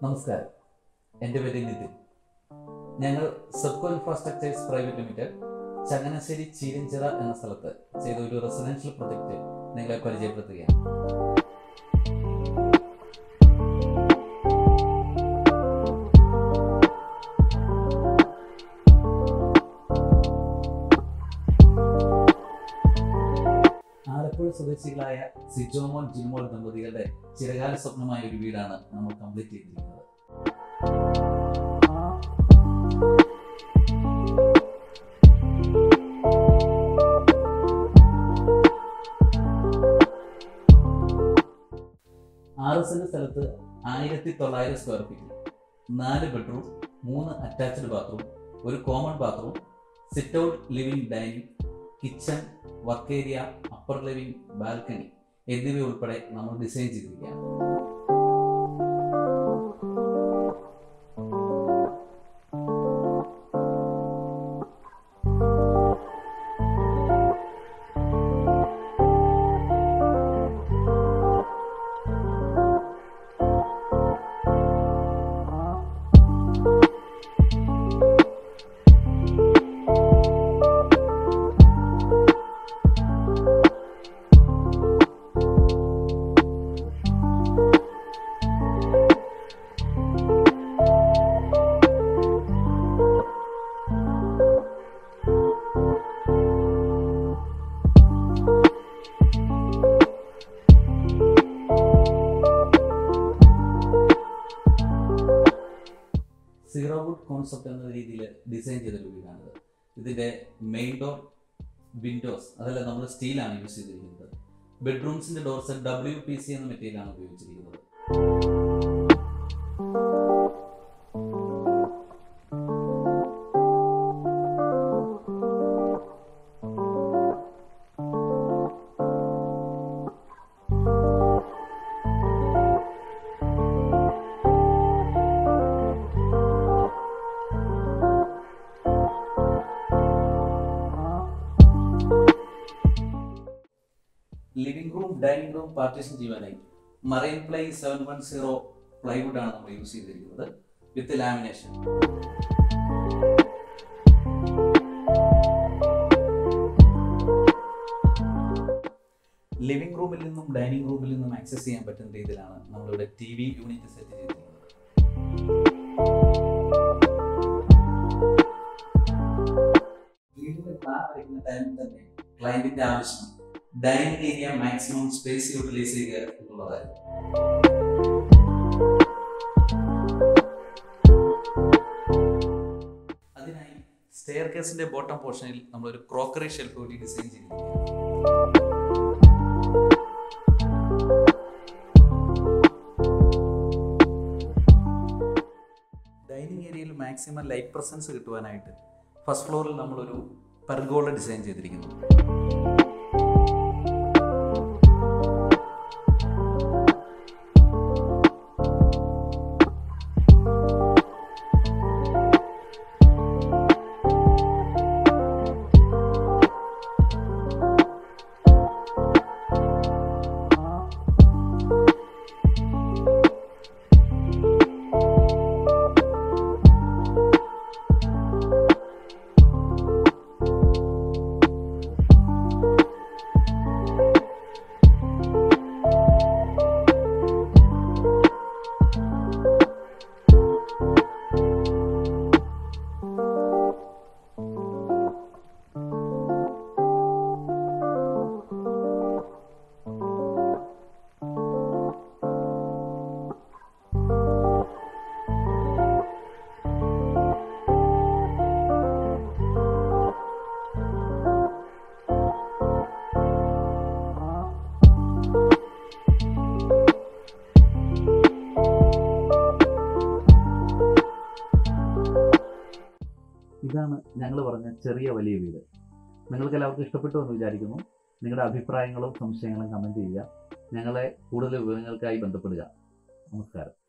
നമസ്കാരം എൻ്റെ പേര് നിതിൻ ഞങ്ങൾ Sebco infrastructures private limited Changanassery Cheeranchira എന്ന സ്ഥലത്ത് ചെയ്ത ഒരു റെസിഡൻഷ്യൽ പ്രൊജക്റ്റ് നിങ്ങളെ പരിചയപ്പെടുത്തുകയാണ് ആലപ്പുഴ സ്വദേശികളായ സിജോമോൻ ജിമോൾ ദമ്പതികളുടെ ചിരകാല സ്വപ്നമായ ഒരു വീടാണ് നമ്മൾ കംപ്ലീറ്റ് ചെയ്തിരിക്കുന്നത് ആറ് സെന്റ് സ്ഥലത്ത് ആയിരത്തി തൊള്ളായിരം സ്ക്വയർ ഫീറ്റ് നാല് ബെഡ്റൂം മൂന്ന് അറ്റാച്ച്ഡ് ബാത്റൂം ഒരു common bathroom sit out living dining kitchen work area upper living balcony എന്നിവ ഉൾപ്പെടെ നമ്മൾ ഡിസൈൻ ചെയ്തിരിക്കുകയാണ് സീറോ വുഡ് കോൺസെപ്റ്റ് എന്ന രീതിയിൽ ഡിസൈൻ ചെയ്തൊരു വീടാണിത് ഇതിന്റെ മെയിൻ ഡോർ വിൻഡോസ് അതെല്ലാം നമ്മൾ സ്റ്റീലാണ് യൂസ് ചെയ്തിരിക്കുന്നത് ബെഡ്റൂംസിന്റെ ഡോർസ് ഡബ്ല്യു പി സി എന്ന മെറ്റീരിയലാണ് ഉപയോഗിച്ചിരിക്കുന്നത് living room dining room partition ചെയ്യാനായി marine ply seven one zero plywood ആണ് നമ്മൾ യൂസ് ചെയ്തിരിക്കുന്നത് വിത്ത് ലാമിനേഷൻ ലിവിംഗ് റൂമിൽ നിന്നും ഡൈനിങ് റൂമിൽ നിന്നും ആക്സസ് ചെയ്യാൻ പറ്റുന്ന രീതിയിലാണ് നമ്മളിവിടെ ടി വി യൂണിറ്റ് സെറ്റ് ചെയ്തിരിക്കുന്നത് വീടിന്റെ പ്ലാൻ വരയ്ക്കുന്ന ടൈമിൽ തന്നെ ക്ലയന്റിന്റെ ആവശ്യം dining area maximum space utilise ചെയ്യുക എന്നുള്ളതായിരുന്നു അതിനായി സ്റ്റെയർ കേസിന്റെ ബോട്ടം പോർഷനിൽ നമ്മൾ ഒരു ക്രോക്കറി ഷെൽഫ് കൂടി ഡിസൈൻ ചെയ്തിരിക്കുകയാണ് ഡൈനിങ് ഏരിയയിൽ മാക്സിമം ലൈറ്റ് പ്രസൻസ് കിട്ടുവാനായിട്ട് ഫസ്റ്റ് ഫ്ലോറിൽ നമ്മളൊരു പെർഗോള ഡിസൈൻ ചെയ്തിരിക്കുന്നു ഇതാണ് ഞങ്ങൾ പറഞ്ഞ ചെറിയ വലിയ വീട് നിങ്ങൾക്ക് എല്ലാവർക്കും ഇഷ്ടപ്പെട്ടു എന്ന് വിചാരിക്കുന്നു നിങ്ങളുടെ അഭിപ്രായങ്ങളും സംശയങ്ങളും കമൻറ്റ് ചെയ്യുക ഞങ്ങളെ കൂടുതൽ വിവരങ്ങൾക്കായി ബന്ധപ്പെടുക നമസ്കാരം